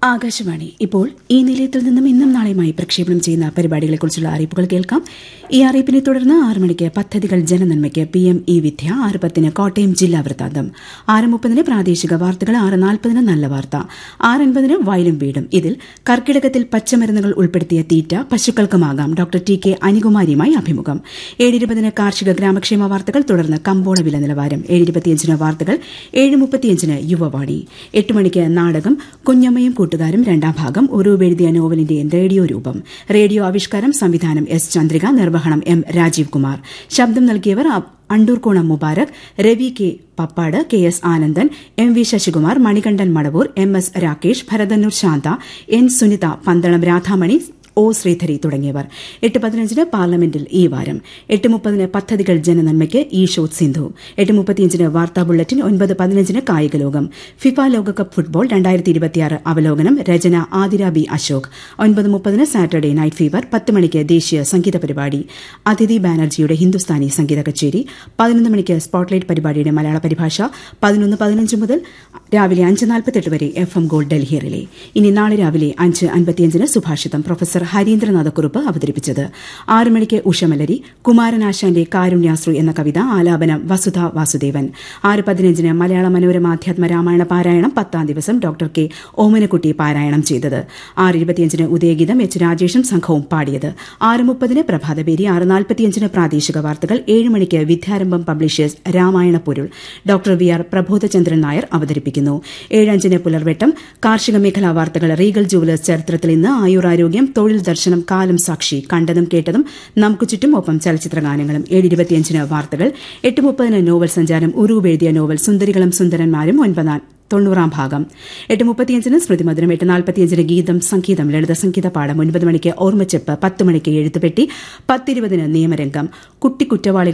ആകാശവാണി ഇപ്പോൾ ഈ നിലയത്തിൽ നിന്നും ഇന്നും നാളെയുമായി പ്രക്ഷേപണം ചെയ്യുന്ന പരിപാടികളെക്കുറിച്ചുള്ള അറിയിപ്പുകൾ കേൾക്കാം ഈ അറിയിപ്പിനെ തുടർന്ന് ആറ് മണിക്ക് പദ്ധതികൾ ജനനന്മയ്ക്ക് പി എം ഇ വിദ്യ ആറ് പത്തിന് കോട്ടയം ജില്ലാ വൃത്താന്തം ആറ് മുപ്പതിന് പ്രാദേശിക വാർത്തകൾ ആറ് നാൽപ്പതിന് നല്ല വാർത്ത ആറ് അൻപതിന് വയലും വീടും ഇതിൽ കർക്കിടകത്തിൽ പച്ചമരുന്നുകൾ ഉൾപ്പെടുത്തിയ തീറ്റ പശുക്കൾക്കുമാകാം ഡോക്ടർ ടി കെ അനികുമാരിയുമായി അഭിമുഖം ഏഴിരുപതിന് കാർഷിക ഗ്രാമക്ഷേമ വാർത്തകൾ തുടർന്ന് കമ്പോള വില നിലവാരം ഏഴിരുപത്തിയഞ്ചിന് വാർത്തകൾ ഏഴ് മുപ്പത്തിയഞ്ചിന് യുവവാണി എട്ട് മണിക്ക് നാടകം കുഞ്ഞമ്മയും കൂട്ടുകാരും രണ്ടാം ഭാഗം ഉറൂബ് എഴുതിയ നോവലിന്റെ റേഡിയോ രൂപം റേഡിയോ ആവിഷ്കാരം സംവിധാനം എസ് ചന്ദ്രിക നിർവഹണം എം രാജീവ് കുമാർ ശബ്ദം നൽകിയവർ Andoorkonam Mubarak Ravi K Pappad K S Anandan M V Sasikumar Manikandan Madavoor M S Rakesh Bharathannoor Santha N Sunitha Pandalam Radhamani O Sreedhari തുടങ്ങിയവർ എട്ട് പതിനഞ്ചിന് പാർലമെന്റിൽ ഈ വാരം എട്ട് മുപ്പതിന് പദ്ധതികൾ ജനനന്മയ്ക്ക് ഈ ഷോട്ട് സിന്ധു എട്ട് മുപ്പത്തിയഞ്ചിന് വാർത്താ ബുള്ളറ്റിൻ ഒൻപത് പതിനഞ്ചിന് കായിക ലോകം ഫിഫ ലോകകപ്പ് ഫുട്ബോൾ രണ്ടായിരത്തി ഇരുപത്തിയാറ് അവലോകനം രചന ആതിര ബി അശോക് ഒൻപത് മുപ്പതിന് സാറ്റർഡേ നൈറ്റ് ഫീവർ പത്ത് മണിക്ക് ദേശീയ സംഗീത പരിപാടി അതിഥി ബാനർജിയുടെ ഹിന്ദുസ്ഥാനി സംഗീത കച്ചേരി പതിനൊന്ന് മണിക്ക് സ്പോട്ട്ലൈറ്റ് പരിപാടിയുടെ മലയാള പരിഭാഷ പതിനൊന്ന് പതിനഞ്ച് മുതൽ രാവിലെ അഞ്ച് നാൽപ്പത്തെട്ട് വരെ F M gold Delhi relay ഇനി നാളെ രാവിലെ അഞ്ച് അൻപത്തിയഞ്ചിന് സുഭാഷിതം പ്രൊഫസർ ഹരീന്ദ്രനാഥക്കുറുപ്പ് അവതരിപ്പിച്ചത് ആറ് മണിക്ക് ഉഷമലരി കുമാരനാശാന്റെ കാരുണ്യാശ്രു എന്ന കവിത ആലാപനം വസുധ വാസുദേവൻ ആറ് പതിനഞ്ചിന് മലയാള മനോരമ അധ്യാത്മ രാമായണ പാരായണം പത്താം ദിവസം ഡോക്ടർ കെ ഓമനക്കുട്ടി പാരായണം ചെയ്തത് ആറ് ഇരുപത്തിയഞ്ചിന് ഉദയഗീതം എച്ച് രാജേഷും സംഘവും പാടിയത് ആറ് മുപ്പതിന് പ്രഭാതപേരി ആറ് നാൽപ്പത്തിയഞ്ചിന് പ്രാദേശിക വാർത്തകൾ ഏഴ് മണിക്ക് വിദ്യാരംഭം പബ്ലിഷേഴ്സ് രാമായണ പൊരുൾ doctor V R Prabodhachandran Nair അവതരിപ്പിക്കുന്നു ഏഴഞ്ചിന് പുലർവെട്ടം കാർഷിക മേഖലാ വാർത്തകൾ റീഗൽ ജുവലേഴ്സ് ചരിത്രത്തിൽ ഇന്ന് ആയുരാരോഗ്യം തൊഴിൽ ദർശനം കാലം സാക്ഷി കണ്ടതും കേട്ടതും നമുക്ക് ചുറ്റും ഒപ്പം ചലച്ചിത്ര ഗാനങ്ങളും ഏഴ് ഇരുപത്തിയഞ്ചിന് വാർത്തകൾ എട്ട് മുപ്പതിന് നോവൽ സഞ്ചാരം ഉറൂബ് എഴുതിയ നോവൽ സുന്ദരികളും സുന്ദരന്മാരും ഒൻപതാം തൊണ്ണൂറാം ഭാഗം എട്ട് മുപ്പത്തിയഞ്ചിന് സ്മൃതി മധുരം എട്ട് നാൽപ്പത്തിയഞ്ചിന് ഗീതം സംഗീതം ലളിത സംഗീത പാഠം ഒൻപത് മണിക്ക് ഓർമ്മച്ചെപ്പ് പത്ത് മണിക്ക് എഴുത്തുപെട്ടി പത്തിരുപതിന് നിയമരംഗം കുട്ടി കുറ്റവാളികൾ